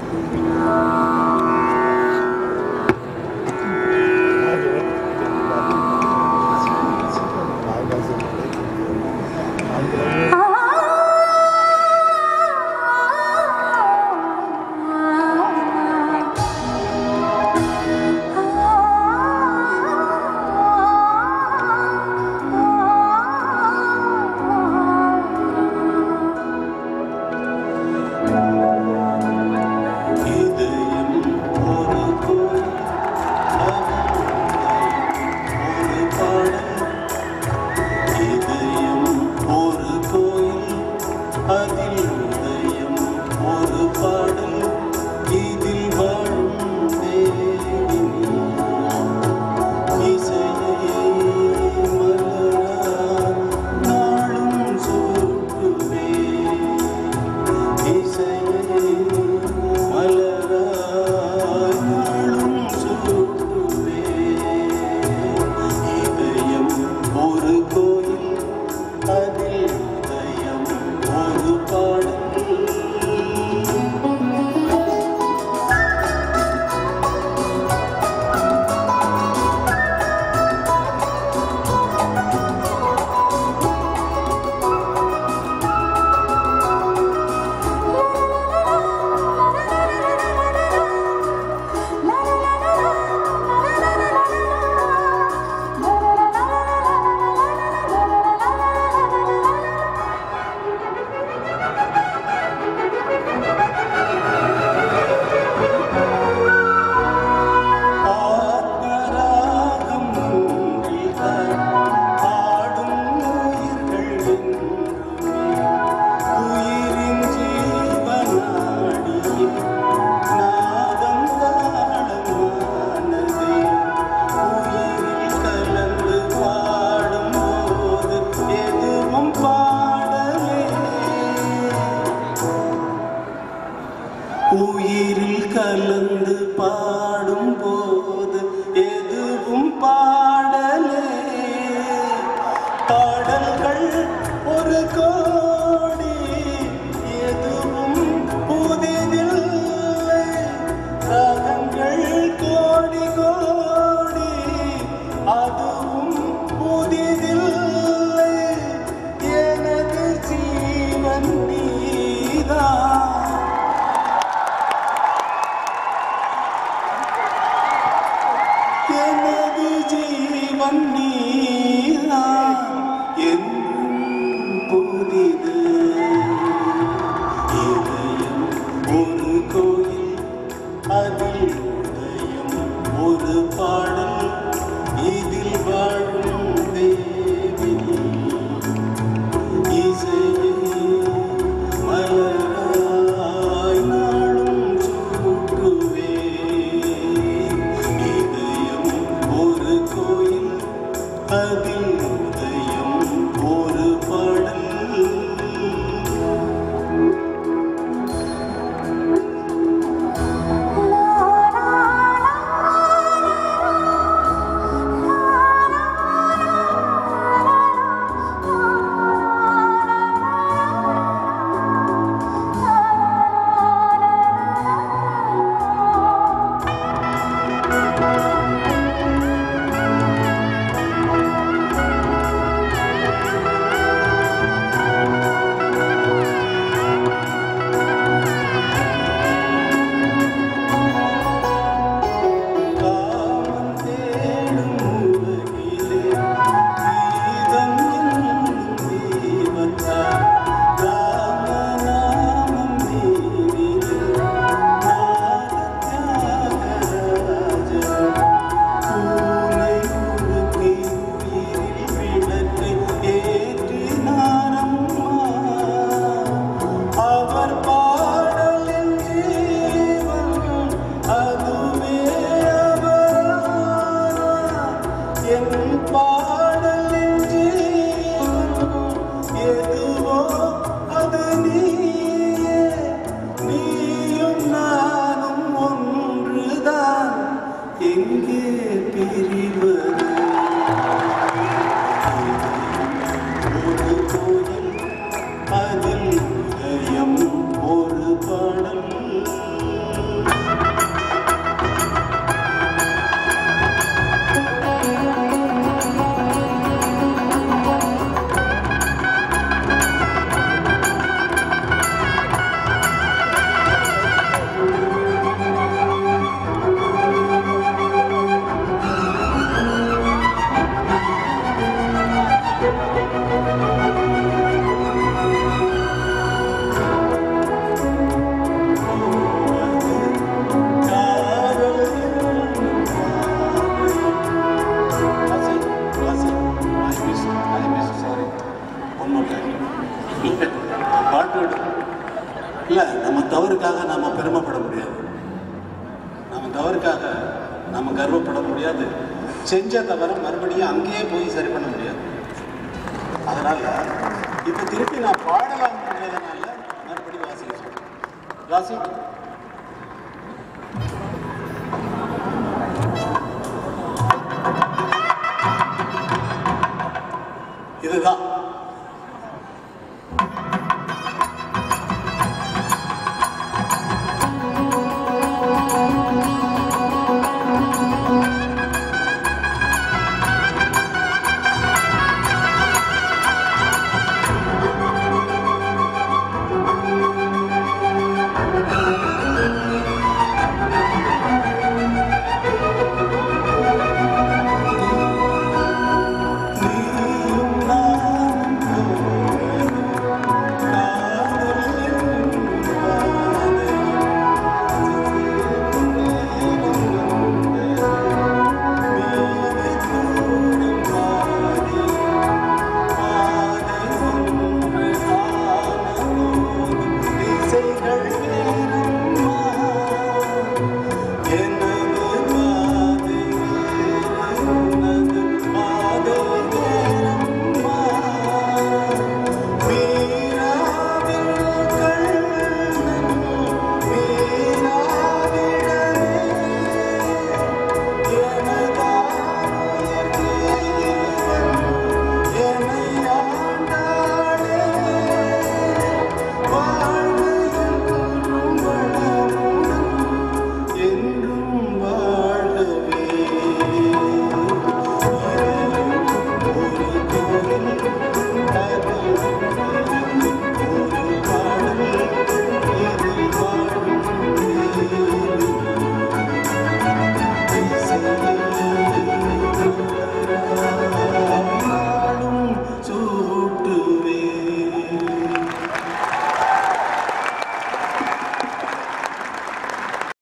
இதயம் ஒரு கோயில் ஒரு பாடல் இதயம் ஒரு கோயில் அதில் இதயம் ஒரு பாடல் இதில் வாழும் தேவி இசையை மலரா நாளும் சூட்டுவே இசையை மலராய் நாளும் சூட்டுவே இதயம் ஒரு கோயில் அதில் இதயம் ஒரு பாடல் ஆத்மராகம் ஒன்றில்தான் ஆடும் உயிர்கள் என்றுமே உயிரின் ஜீவனாடியே நாதம் தாளமானதே உயிரில் கலந்து பாடும்போது எதுவும் பாடலே உயிரில் கலந்து பாடும்போது எதுவும் பாடலே பாடல்கள் ஒரு கோடி எதுவும் புதிதில்லை ராகங்கள் கோடி கோடி அதுவும் புதிதில்லை எனது ஜீவன் நீதான் எனது ஜீவன் நீதான் என்றும் புதிது இதயம் ஒரு கோயில் அதில் உதயம் ஒரு பாடல் இதில் வாழும் தேவி இசையை மலராய் நாளும் சூட்டுவே இதயம் ஒரு கோயில் அதில் உதயம் ஒரு பாடல் la நம்ம பெருமைப்பட முடியாது நம்ம தவறுக்காக நம்ம கர்வப்பட முடியாது செஞ்ச தவிர மறுபடியும் அங்கேயே போய் சரி பண்ண முடியாது அதனால இப்போ திருப்பி நான் பாடலாம்ன்றதுனால மறுபடியும் வாசிக்க சொல்றேன் வாசி இதுதான் ஆ